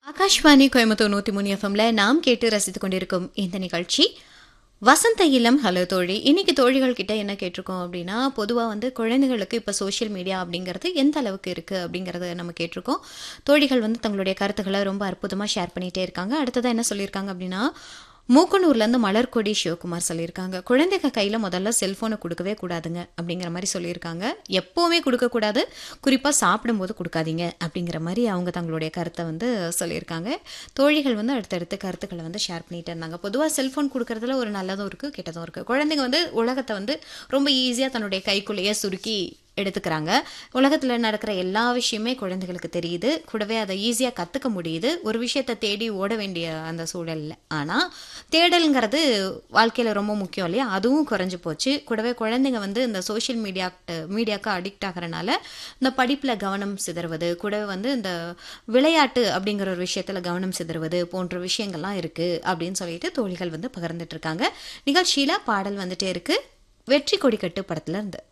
ஆகாஷ்வாணி கோயம்புத்தூர் நூத்தி மூணு எஃப்எம்ல நாம் கேட்டு ரசித்துக் கொண்டிருக்கும் இந்த நிகழ்ச்சி வசந்த இல்லம் ஹலோ தோழி இன்னைக்கு தோழிகள் கிட்ட என்ன கேட்டிருக்கோம் அப்படின்னா பொதுவாக வந்து குழந்தைகளுக்கு இப்போ சோஷியல் மீடியா அப்படிங்கிறது எந்த அளவுக்கு இருக்குது அப்படிங்கிறத நம்ம கேட்டிருக்கோம் தோழிகள் வந்து தங்களுடைய கருத்துக்களை ரொம்ப அற்புதமாக ஷேர் பண்ணிகிட்டே இருக்காங்க அடுத்ததாக என்ன சொல்லியிருக்காங்க அப்படின்னா மூக்கனூர்லேருந்து மலர்கொடி சிவகுமார் சொல்லியிருக்காங்க குழந்தைங்க கையில் முதல்ல செல்ஃபோனை கொடுக்கவே கூடாதுங்க அப்படிங்கிற மாதிரி சொல்லியிருக்காங்க எப்போவுமே கொடுக்கக்கூடாது குறிப்பாக சாப்பிடும்போது கொடுக்காதீங்க அப்படிங்கிற மாதிரி அவங்க தங்களுடைய கருத்தை வந்து சொல்லியிருக்காங்க தோழிகள் வந்து அடுத்தடுத்த கருத்துக்களை வந்து ஷேர் பண்ணிட்டு இருந்தாங்க பொதுவாக செல்ஃபோன் கொடுக்கறதுல ஒரு நல்லதும் இருக்குது கெட்டதும் இருக்குது குழந்தைங்க வந்து உலகத்தை வந்து ரொம்ப ஈஸியாக தன்னுடைய கைக்குள்ளேயே சுருக்கி எடுத்துக்கிறாங்க உலகத்தில் நடக்கிற எல்லா விஷயமே குழந்தைகளுக்கு தெரியுது கூடவே அதை ஈஸியாக கற்றுக்க முடியுது ஒரு விஷயத்தை தேடி ஓட வேண்டிய அந்த சூழலில் ஆனால் தேடலுங்கிறது வாழ்க்கையில் ரொம்ப முக்கியம் இல்லையா அதுவும் குறைஞ்சி போச்சு கூடவே குழந்தைங்க வந்து இந்த சோஷியல் மீடியா மீடியாவுக்கு அடிக்ட் ஆகிறனால இந்த படிப்பில் கவனம் சிதறுவது கூடவே வந்து இந்த விளையாட்டு அப்படிங்கிற ஒரு விஷயத்தில் கவனம் சிதறுவது போன்ற விஷயங்கள்லாம் இருக்குது அப்படின்னு சொல்லிட்டு தோழிகள் வந்து பகிர்ந்துட்டு இருக்காங்க நிகழ்ச்சியில் பாடல் வந்துட்டே இருக்கு வெற்றி கொடிக்கட்டு படத்துல இருந்து